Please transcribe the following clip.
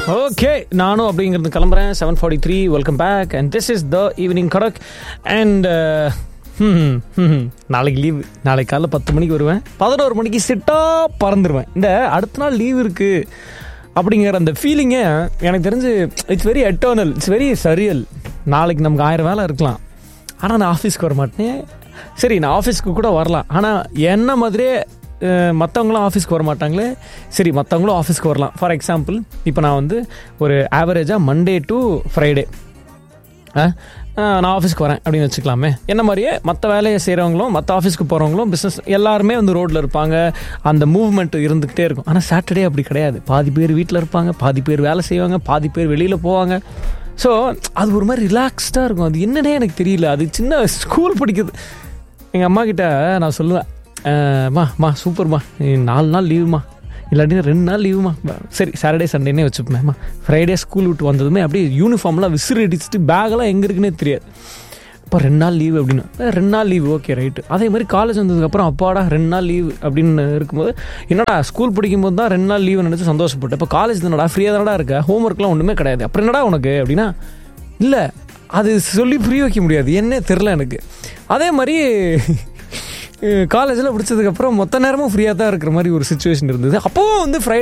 okay நானும் அப்படிங்கிறது கிளம்புறேன் seven forty three welcome back and this is the evening கடக் அண்ட் நாளைக்கு லீவு நாளைக்கு காலைல பத்து மணிக்கு வருவேன் பதினோரு மணிக்கு சிட்டாக பறந்துடுவேன் இந்த அடுத்த நாள் லீவ் இருக்குது அப்படிங்கிற அந்த ஃபீலிங்கே எனக்கு தெரிஞ்சு it's very eternal it's very surreal நாளைக்கு நமக்கு ஆயிரம் வேலை இருக்கலாம் ஆனால் நான் ஆஃபீஸ்க்கு வர மாட்டேன் சரி நான் ஆஃபீஸ்க்கு கூட வரலாம் ஆனால் என்ன மாதிரியே மற்றவங்களும் ஆஃபீஸ்க்கு வர மாட்டாங்களே சரி மற்றவங்களும் ஆஃபீஸ்க்கு வரலாம் ஃபார் எக்ஸாம்பிள் இப்போ நான் வந்து ஒரு ஆவரேஜாக மண்டே டு ஃப்ரைடே நான் ஆஃபீஸ்க்கு வரேன் அப்படின்னு வச்சுக்கலாமே என்ன மாதிரியே மற்ற வேலையை செய்கிறவங்களும் மற்ற ஆஃபீஸ்க்கு போகிறவங்களும் பிஸ்னஸ் எல்லாருமே வந்து ரோட்டில் இருப்பாங்க அந்த மூவ்மெண்ட் இருந்துக்கிட்டே இருக்கும் ஆனால் சாட்டர்டே அப்படி கிடையாது பாதி பேர் வீட்டில் இருப்பாங்க பாதி பேர் வேலை செய்வாங்க பாதி பேர் வெளியில் போவாங்க ஸோ அது ஒரு மாதிரி ரிலாக்ஸ்டாக இருக்கும் அது என்னன்னே எனக்கு தெரியல அது சின்ன ஸ்கூல் படிக்குது எங்கள் அம்மா கிட்ட நான் சொல்லுவேன் மா மா சூப்பர்மா நாலு நாள் லீவுமா இல்லாட்டி ரெண்டு நாள் லீவுமா சரி சாட்டர்டே சண்டேனே வச்சுப்பேன்மா ஃப்ரைடே ஸ்கூல் விட்டு வந்ததுமே அப்படியே யூனிஃபார்ம்லாம் விசிறி அடிச்சுட்டு பேக்கெல்லாம் எங்கே இருக்குன்னே தெரியாது இப்போ ரெண்டு நாள் லீவு அப்படின்னு ரெண்டு நாள் லீவு ஓகே ரைட்டு அதே மாதிரி காலேஜ் வந்ததுக்கப்புறம் அப்பாடா ரெண்டு நாள் லீவு அப்படின்னு இருக்கும்போது என்னடா ஸ்கூல் படிக்கும்போது தான் ரெண்டு நாள் லீவு நினச்சி சந்தோஷப்பட்டேன் இப்போ காலேஜ் தானடா ஃப்ரீயாக தானடா இருக்க ஹோம் ஒர்க்லாம் ஒன்றுமே கிடையாது அப்புறம் என்னடா உனக்கு அப்படின்னா இல்லை அது சொல்லி புரிய வைக்க முடியாது என்ன தெரில எனக்கு அதே மாதிரி காலேஜில் பிடிச்சதுக்கப்புறம் மொத்த நேரமும் ஃப்ரீயாக தான் இருக்கிற மாதிரி ஒரு சுச்சுவேஷன் இருந்தது அப்போவும் வந்து ஃப்ரைடே